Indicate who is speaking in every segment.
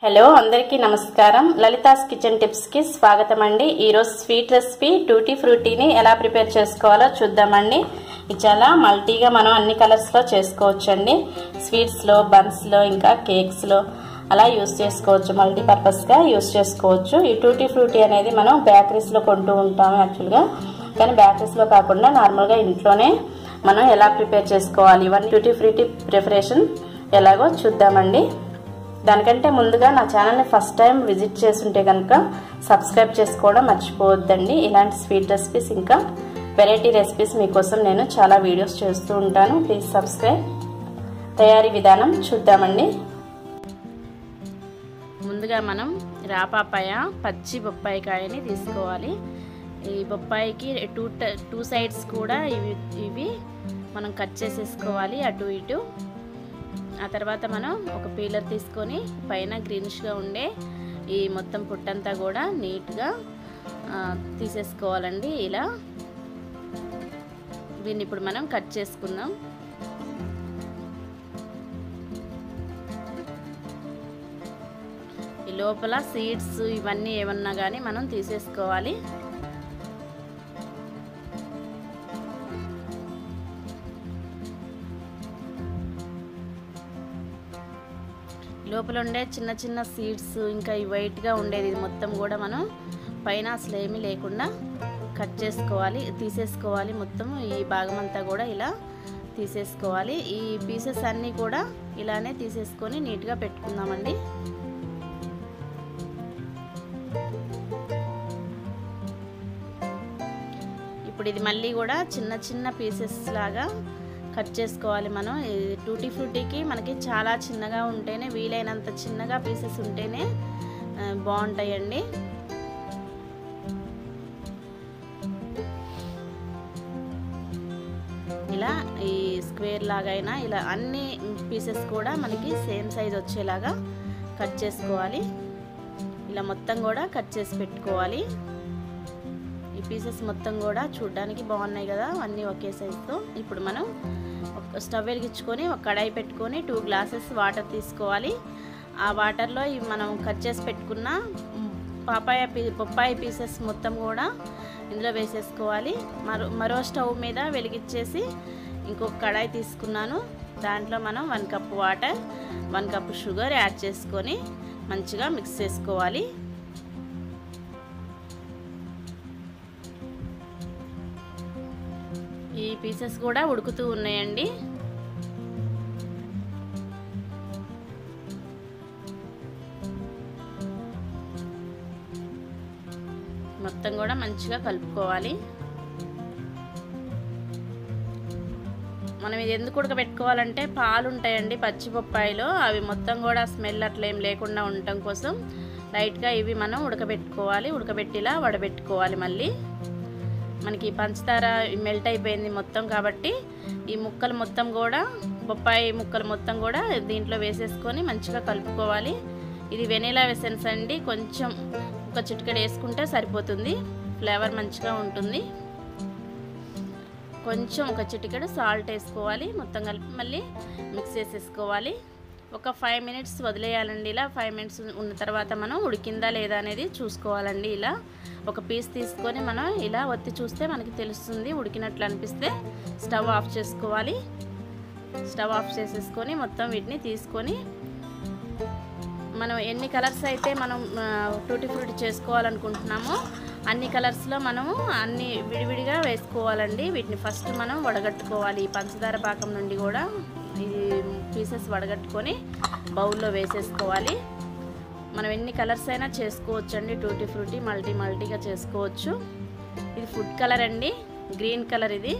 Speaker 1: hello అందరికీ నమస్కారం Lalitha's kitchen టిప్స్కి స్వాగతం అండి ఈరోజు స్వీట్ రెసిపీ టూటీ ఫ్రూటీని ఎలా ప్రిపేర్ చేసుకోవాలో చూద్దామండి ఇది చాలా మల్టీగా మనం అన్ని కలర్స్లో చేసుకోవచ్చండి స్వీట్స్లో బన్స్లో ఇంకా కేక్స్లో అలా యూస్ చేసుకోవచ్చు మల్టీపర్పస్గా యూస్ చేసుకోవచ్చు ఈ టూటీ ఫ్రూటీ అనేది మనం బేకరీస్లో కొంటూ ఉంటాము యాక్చువల్గా కానీ బేకరీస్లో కాకుండా నార్మల్గా ఇంట్లోనే మనం ఎలా ప్రిపేర్ చేసుకోవాలి ఇవన్నీ టూటీ ఫ్రూటీ ప్రిపరేషన్ ఎలాగో చూద్దామండి దానికంటే ముందుగా నా ఛానల్ని ఫస్ట్ టైం విజిట్ చేస్తుంటే కనుక సబ్స్క్రైబ్ చేసుకోవడం మర్చిపోవద్దండి ఇలాంటి స్వీట్ రెసిపీస్ ఇంకా వెరైటీ రెసిపీస్ మీకోసం నేను చాలా వీడియోస్ చేస్తూ ఉంటాను ప్లీజ్ సబ్స్క్రైబ్ తయారీ విధానం చూద్దామండి ముందుగా మనం రాపాపాయ పచ్చి బొప్పాయి కాయని తీసుకోవాలి ఈ బొప్పాయికి టూ టూ సైడ్స్ కూడా ఇవి ఇవి మనం కట్ చేసేసుకోవాలి అటు ఇటు ఆ తర్వాత మనం ఒక పీలర్ తీసుకొని పైన గ్రీనిష్గా ఉండే ఈ మొత్తం పుట్టంతా కూడా నీట్గా తీసేసుకోవాలండి ఇలా దీన్ని ఇప్పుడు మనం కట్ చేసుకుందాం ఈ లోపల సీడ్స్ ఇవన్నీ ఏమన్నా కానీ మనం తీసేసుకోవాలి లోపల ఉండే చిన్న చిన్న సీడ్స్ ఇంకా ఈ వైట్గా ఉండేది మొత్తం కూడా మనం పైన అసలు ఏమీ లేకుండా కట్ చేసుకోవాలి తీసేసుకోవాలి మొత్తం ఈ భాగం అంతా కూడా ఇలా తీసేసుకోవాలి ఈ పీసెస్ అన్నీ కూడా ఇలానే తీసేసుకొని నీట్గా పెట్టుకుందామండి ఇప్పుడు ఇది మళ్ళీ కూడా చిన్న చిన్న పీసెస్ లాగా కట్ చేసుకోవాలి మనం టూటీ ఫ్రూటీకి మనకి చాలా చిన్నగా ఉంటేనే వీలైనంత చిన్నగా పీసెస్ ఉంటేనే బాగుంటాయండి ఇలా ఈ స్క్వేర్ లాగైనా ఇలా అన్ని పీసెస్ కూడా మనకి సేమ్ సైజ్ వచ్చేలాగా కట్ చేసుకోవాలి ఇలా మొత్తం కూడా కట్ చేసి పెట్టుకోవాలి ఈ పీసెస్ మొత్తం కూడా చూడడానికి బాగున్నాయి కదా అన్నీ ఒకే సైజుతో ఇప్పుడు మనం స్టవ్ వెలిగించుకొని ఒక కడాయి పెట్టుకొని టూ గ్లాసెస్ వాటర్ తీసుకోవాలి ఆ వాటర్లో ఇవి మనం కట్ చేసి పెట్టుకున్న పాపాయ పీ బొప్పాయి పీసెస్ మొత్తం కూడా ఇందులో వేసేసుకోవాలి మరో మరో స్టవ్ మీద వెలిగించేసి ఇంకొక కడాయి తీసుకున్నాను దాంట్లో మనం one cup water one cup sugar add చేసుకొని మంచిగా మిక్స్ చేసుకోవాలి ఈ పీసెస్ కూడా ఉడుకుతూ ఉన్నాయండి మొత్తం కూడా మంచిగా కలుపుకోవాలి మనం ఇది ఎందుకు ఉడకబెట్టుకోవాలంటే పాలు ఉంటాయండి పచ్చి బొప్పాయిలో అవి మొత్తం కూడా స్మెల్ అట్లా ఏం లేకుండా ఉండటం కోసం లైట్గా ఇవి మనం ఉడకబెట్టుకోవాలి ఉడకబెట్టిలా వడబెట్టుకోవాలి మళ్ళీ మనకి పంచదార మెల్ట్ అయిపోయింది మొత్తం కాబట్టి ఈ ముక్కలు మొత్తం కూడా బొప్పాయి ముక్కలు మొత్తం కూడా దీంట్లో వేసేసుకొని మంచిగా కలుపుకోవాలి ఇది వెనీలా ఎసెన్స్ అండి కొంచెం ఒక చిటికెడు వేసుకుంటే సరిపోతుంది ఫ్లేవర్ మంచిగా ఉంటుంది కొంచెం ఒక చిటికెడు సాల్ట్ వేసుకోవాలి మొత్తం కలిపి మళ్ళీ మిక్స్ చేసేసుకోవాలి ఒక ఫైవ్ మినిట్స్ వదిలేయాలండి ఇలా ఫైవ్ మినిట్స్ ఉన్న తర్వాత మనం ఉడికిందా లేదా అనేది చూసుకోవాలండి ఇలా ఒక పీస్ తీసుకొని మనం ఇలా ఒత్తి చూస్తే మనకి తెలుస్తుంది ఉడికినట్లు అనిపిస్తే స్టవ్ ఆఫ్ చేసుకోవాలి స్టవ్ ఆఫ్ చేసేసుకొని మొత్తం వీటిని తీసుకొని మనం ఎన్ని కలర్స్ అయితే మనం టూటీ ఫ్రూటీ చేసుకోవాలనుకుంటున్నామో అన్ని కలర్స్లో మనము అన్ని విడివిడిగా వేసుకోవాలండి వీటిని ఫస్ట్ మనం వడగట్టుకోవాలి పంచదార పాకం నుండి కూడా ఇది పీసెస్ వడగట్టుకొని బౌల్లో వేసేసుకోవాలి మనం ఎన్ని కలర్స్ అయినా చేసుకోవచ్చు అండి టూటీ ఫ్రూటీ మల్టీ మల్టీగా చేసుకోవచ్చు ఇది ఫుడ్ కలర్ అండి గ్రీన్ కలర్ ఇది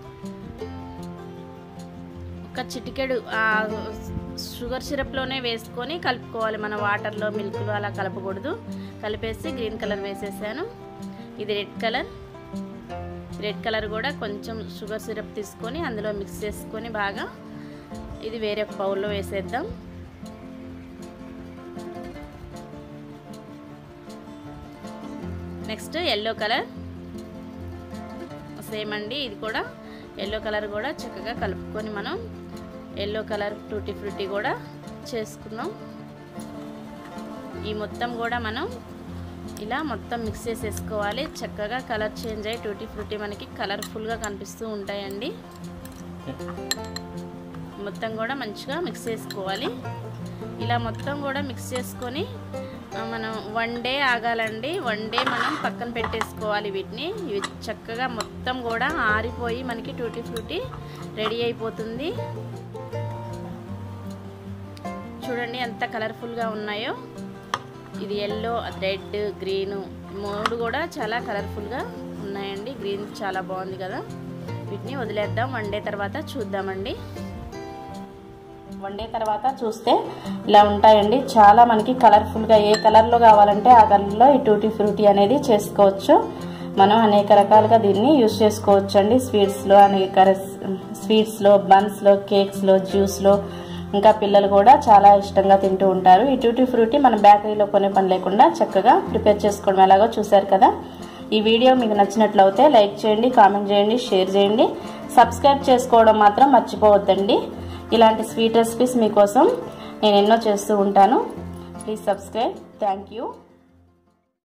Speaker 1: ఒక చిటికెడు షుగర్ సిరప్లోనే వేసుకొని కలుపుకోవాలి మన వాటర్లో మిల్క్లో అలా కలపకూడదు కలిపేసి గ్రీన్ కలర్ వేసేసాను ఇది రెడ్ కలర్ రెడ్ కలర్ కూడా కొంచెం షుగర్ సిరప్ తీసుకొని అందులో మిక్స్ చేసుకొని బాగా ఇది వేరే ఒక బౌల్లో వేసేద్దాం నెక్స్ట్ ఎల్లో కలర్ సేమ్ అండి ఇది కూడా ఎల్లో కలర్ కూడా చక్కగా కలుపుకొని మనం ఎల్లో కలర్ టూటీ ఫ్రూటీ కూడా చేసుకుందాం ఈ మొత్తం కూడా మనం ఇలా మొత్తం మిక్స్ చేసేసుకోవాలి చక్కగా కలర్ చేంజ్ అయ్యి టూటీ ఫ్రూటీ మనకి కలర్ఫుల్గా కనిపిస్తూ ఉంటాయండి మొత్తం కూడా మంచిగా మిక్స్ చేసుకోవాలి ఇలా మొత్తం కూడా మిక్స్ చేసుకొని మనం వన్ డే ఆగాలండి వన్ డే మనం పక్కన పెట్టేసుకోవాలి వీటిని ఇవి చక్కగా మొత్తం కూడా ఆరిపోయి మనకి టూటీ ఫ్రూటీ రెడీ అయిపోతుంది చూడండి ఎంత కలర్ఫుల్గా ఉన్నాయో ఇది ఎల్లో రెడ్ గ్రీన్ మూడు కూడా చాలా కలర్ఫుల్గా ఉన్నాయండి గ్రీన్ చాలా బాగుంది కదా వీటిని వదిలేద్దాం వన్ డే తర్వాత చూద్దామండి వన్ డే తర్వాత చూస్తే ఇలా ఉంటాయండి చాలా మనకి కలర్ఫుల్గా ఏ కలర్లో కావాలంటే ఆ కలర్లో ఈ టూటీ ఫ్రూటీ అనేది చేసుకోవచ్చు మనం అనేక రకాలుగా దీన్ని యూజ్ చేసుకోవచ్చు అండి స్వీట్స్లో అనేక స్వీట్స్లో బన్స్లో కేక్స్లో జ్యూస్లో ఇంకా పిల్లలు కూడా చాలా ఇష్టంగా తింటూ ఉంటారు ఈ టూటీ ఫ్రూటీ మనం బేకరీలో కొనే పని లేకుండా చక్కగా ప్రిపేర్ చేసుకోవడం ఎలాగో చూసారు కదా ఈ వీడియో మీకు నచ్చినట్లయితే లైక్ చేయండి కామెంట్ చేయండి షేర్ చేయండి సబ్స్క్రైబ్ చేసుకోవడం మాత్రం మర్చిపోవద్దండి ఇలాంటి స్వీట్ రెసిపీస్ మీకోసం నేను ఎన్నో చేస్తూ ఉంటాను ప్లీజ్ సబ్స్క్రైబ్ థ్యాంక్ యూ